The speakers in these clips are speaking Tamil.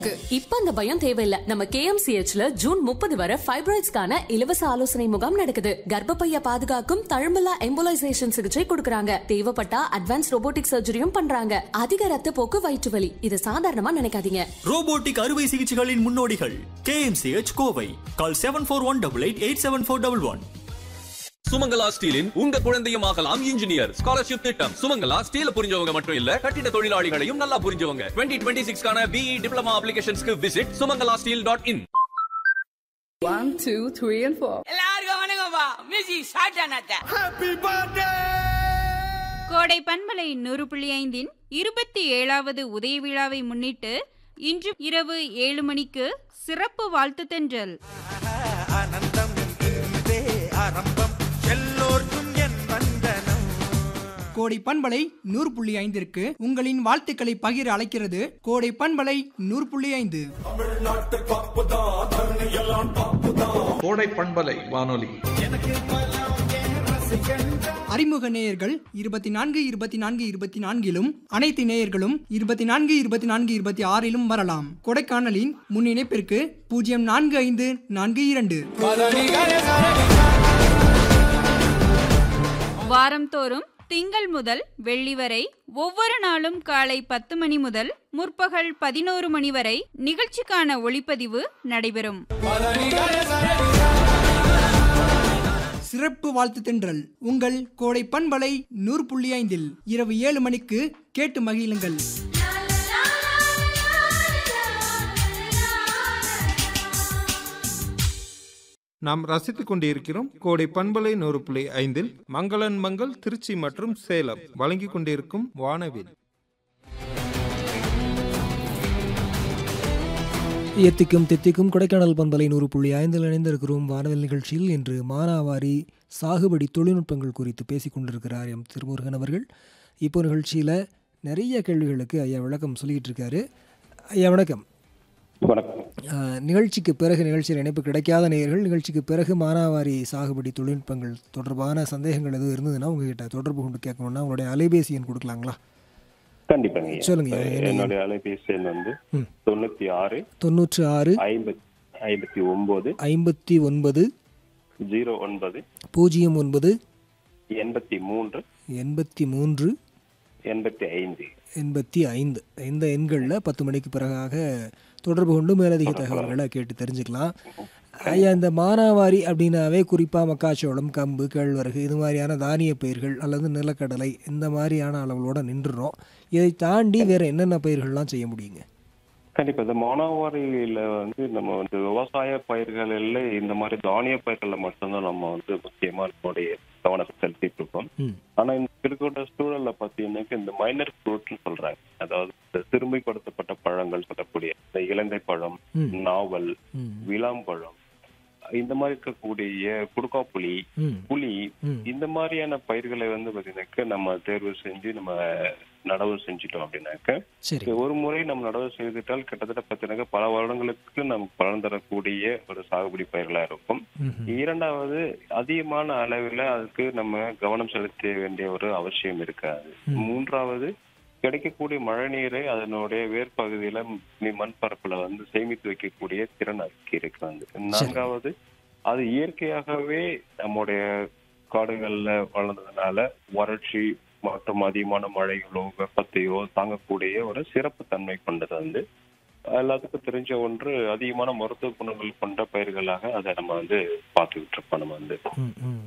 இப்ப அந்த பயம் தேவையில்ல நம்ம கேஎம்சிஹெச்ல ஜூன் முப்பது வரை ஃபைப்ராய்ட்ஸ்க்கான இலவச ஆலோசனை முகாம் நடக்குது கர்ப்பப்பைய பாதுகாக்கும் தழும்பலா எம்போலைசேஷன் சிகிச்சை கொடுக்கறாங்க தேவைப்பட்டா அட்வான்ஸ் ரோபோட்டிக் சர்ஜரியும் பண்றாங்க அதிக ரத்த போக்கு வயிற்று வலி இது சாதாரணமா நினைக்காதீங்க ரோபோட்டிக் அறுவை சிகிச்சைகளின் முன்னோடிகள் KMCH Kovai call seven four one double eight eight seven four double one Sumangala ஸ்டீலின் உங்க குழந்தையும் ஆகலாம் இன்ஜினியர் ஸ்காலர்ஷிப் திட்டம் சுமங்கலா ஸ்டீல புரிஞ்சவங்க மட்டும் இல்ல கட்டிட தொழிலாளிகளையும் நல்லா புரிஞ்சவங்க டுவெண்ட்டி டுவெண்ட்டி சிக்ஸ்க்கான பிஇ டிப்ளமா அப்ளிகேஷன்ஸ்க்கு visit Sumangala steel dot in One, two, three, and four. எல்லாருக்கும் வணக்கம்ப்பா மியூசிக் ஸ்டார்ட் ஆனாத்த கோடை பண்பலை நூறு புள்ளி ஐந்தின் இருபத்தி ஏழாவது உதய விழாவை முன்னிட்டு இன்று இரவு ஏழு மணிக்கு சிறப்பு வாழ்த்து தென்றல் ஆனந்தம் இதே ஆரம்பம் எல்லோர்க்கும் என் வந்தனம் கோடை பண்பலை நூறு புள்ளி ஐந்திற்கு உங்களின் வாழ்த்துக்களை பகிர அழைக்கிறது கோடை பண்பலை நூறு புள்ளி ஐந்து கோடை பண்பலை வானொலி அறிமுக நேயர்கள் இருபத்தி நான்கு இருபத்தி நான்கு இருபத்தி நான்கிலும் அனைத்து நேயர்களும் இருபத்தி நான்கு இருபத்தி நான்கு இருபத்தி ஆறிலும் வரலாம் கொடைக்கானலின் முன் இணைப்பிற்கு பூஜ்ஜியம் நான்கு ஐந்து நான்கு இரண்டு வாரந்தோறும் திங்கள் முதல் வெள்ளி வரை ஒவ்வொரு நாளும் காலை பத்து மணி முதல் முற்பகல் பதினோரு மணி வரை நிகழ்ச்சிக்கான ஒளிப்பதிவு நடைபெறும் சிறப்பு வாழ்த்து தென்றல் உங்கள் கோடை பண்பலை நூறு புள்ளி ஐந்தில் இரவு ஏழு மணிக்கு கேட்டு மகிழுங்கள் நாம் ரசித்துக் கொண்டிருக்கிறோம் கோடை பண்பலை நூறு புள்ளி ஐந்தில் மங்களன் மங்கள் திருச்சி மற்றும் சேலம் வழங்கிக் கொண்டிருக்கும் வானவில் எத்திக்கும் தித்திக்கும் கொடைக்கானல் பண்பலை நூறு புள்ளி ஐந்தில் இணைந்திருக்கிறோம் வானவில் நிகழ்ச்சியில் இன்று மானாவாரி சாகுபடி தொழில்நுட்பங்கள் குறித்து பேசிக் கொண்டிருக்கிறார் எம் திருமுருகன் அவர்கள் இப்போ நிகழ்ச்சியில் நிறைய கேள்விகளுக்கு ஐயா விளக்கம் சொல்லிக்கிட்டு இருக்காரு ஐயா வணக்கம் ஆஹ், நிகழ்ச்சிக்கு பிறகு நிகழ்ச்சியில் இணைப்பு கிடைக்காத நேயர்கள் நிகழ்ச்சிக்கு பிறகு மானாவாரி சாகுபடி தொழில்நுட்பங்கள் தொடர்பான சந்தேகங்கள் எதுவும் இருந்ததுன்னா உங்ககிட்ட தொடர்பு கொண்டு கேட்கணும்னா உங்களுடைய அலைபேசி எண் கொடுக்கலாங்களா கண்டிப்பாங்க சொல்லுங்க, அஹ் என்ன- என்னுடைய அலைபேசி எண் வந்து ம். தொண்ணூத்தி ஆறு தொண்ணூற்று ஆறு ஐம்பத்தி ஐம்பத்தி ஒன்பது ஐம்பத்தி ஒன்பது ஜீரோ ஒன்பது பூஜ்ஜியம் ஒன்பது எண்பத்தி மூன்று எண்பத்தி மூன்று எண்பத்தி ஐந்து எண்பத்தி ஐந்து இந்த எண்களில் பத்து மணிக்கு பிறகாக தொடர்பு கொண்டு மேலதிக தகவல்களை கேட்டு தெரிஞ்சுக்கலாம் ஐயா இந்த மானாவாரி அப்படின்னாவே குறிப்பாக மக்காச்சோளம் கம்பு கேழ்வரகு இது மாதிரியான தானிய பயிர்கள் அல்லது நிலக்கடலை இந்த மாதிரியான அளவுகளோட நின்றுறோம் இதை தாண்டி வேற என்னென்ன பயிர்கள்லாம் செய்ய முடியுங்க கண்டிப்பா இந்த மானாவாரியில வந்து நம்ம வந்து விவசாய பயிர்களில் இந்த மாதிரி தானிய பயிர்கள்ல மட்டும்தான் நம்ம வந்து முக்கியமா நம்மளுடைய கவனத்தை செலுத்திட்டு இருக்கோம் ம். ஆனா இந்த இருக்கிற சூழல்ல பாத்தீங்கன்னாக்க இந்த மைனர் ஃப்ரூட்னு சொல்றாங்க அதாவது இந்த சிறுமைப்படுத்தப்பட்ட பழங்கள் சொல்லக்கூடிய இந்த இலந்தை பழம் ம். நாவல் ம். விளாம்பழம் இந்த மாதிரி இருக்கக்கூடிய குடுக்காப்புளி ம். புளி ம். இந்த மாதிரியான பயிர்களை வந்து பாத்தீங்கன்னாக்க நம்ம தேர்வு செஞ்சு நம்ம நடவு செஞ்சுட்டோம் அப்படின்னாக்க சரி ஒரு முறை நம்ம நடவு செய்துட்டால் கிட்டத்தட்ட பார்த்தீங்கன்னா பல வருடங்களுக்கு நமக்கு பலன் தரக்கூடிய ஒரு சாகுபடி பயிர்களா இருக்கும் ம்ஹும். இரண்டாவது அதிகமான அளவில் அதுக்கு நம்ம கவனம் செலுத்த வேண்டிய ஒரு அவசியம் இருக்காது மூன்றாவது கிடைக்கக்கூடிய மழை நீரை அதனுடைய வேர்பகுதியில மி- மண் பரப்புல வந்து சேமித்து வைக்கக்கூடிய திறன் அதுக்கு இருக்கு வந்து நான்காவது அது இயற்கையாகவே நம்முடைய காடுகள்ல வளர்ந்ததுனால வறட்சி மற்றும் அதிகமான மழைகளோ வெப்பத்தையோ தாங்கக்கூடிய ஒரு சிறப்பு தன்மை கொண்டது வந்து எல்லாத்துக்கும் தெரிஞ்ச ஒன்று அதிகமான மருத்துவ குணங்கள் கொண்ட பயிர்களாக அதை நம்ம வந்து பார்த்துக்கிட்டு இருப்போம் நம்ம வந்து ம் ம்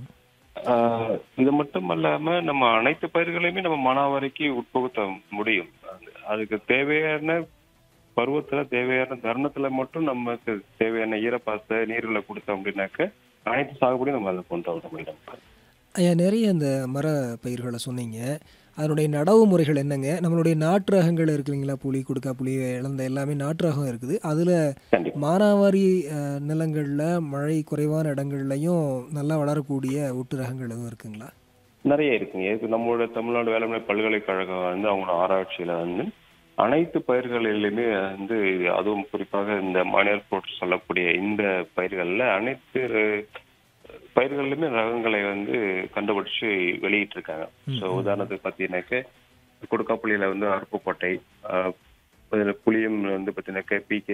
ஆஹ் இது மட்டும் இல்லாம நம்ம அனைத்து பயிர்களையுமே நம்ம மானாவாரிக்கு உட்புகுத்த முடியும் அது- அதுக்கு தேவையான பருவத்துல தேவையான தருணத்துல மட்டும் நமக்கு தேவையான ஈரப்பாச நீர்களை கொடுத்தோம் அப்படின்னாக்க அனைத்து சாகுபடியும் நம்ம அதை கொண்டு வர முடியும் ஐயா நிறைய இந்த மர பயிர்களை சொன்னீங்க அதனுடைய நடவு முறைகள் என்னங்க நம்மளுடைய நாட்டு ரகங்கள் இருக்கு இல்லைங்களா புளி கொடுக்கா புளி இழந்த எல்லாமே நாட்டு ரகம் இருக்குது அதில் கண்டிப்பா மானாவாரி அஹ், நிலங்கள்ல மழை குறைவான இடங்கள்லையும் நல்லா வளரக்கூடிய ஒட்டு ரகங்கள் எதுவும் இருக்குங்களா நிறைய இருக்குங்க இது நம்மளோட தமிழ்நாடு வேளாண்மை பல்கலைக்கழகம் வந்து அவங்களோட ஆராய்ச்சியில வந்து அனைத்து பயிர்களிலுமே வந்து அதுவும் குறிப்பாக இந்த மைனர் ஃப்ரூட்ஸ் சொல்லக்கூடிய இந்த பயிர்கள்ல அனைத்து பயிர்களுமே ரகங்களை வந்து கண்டுபிடிச்சு வெளியிட்டு இருக்காங்க ஸோ உதாரணத்துக்கு பார்த்தீங்கன்னாக்க கொடுக்காப்புளியில வந்து அருப்புக்கோட்டை ஆஹ், அதுல புளியம் வந்து பாத்தீங்கன்னாக்கா பிகே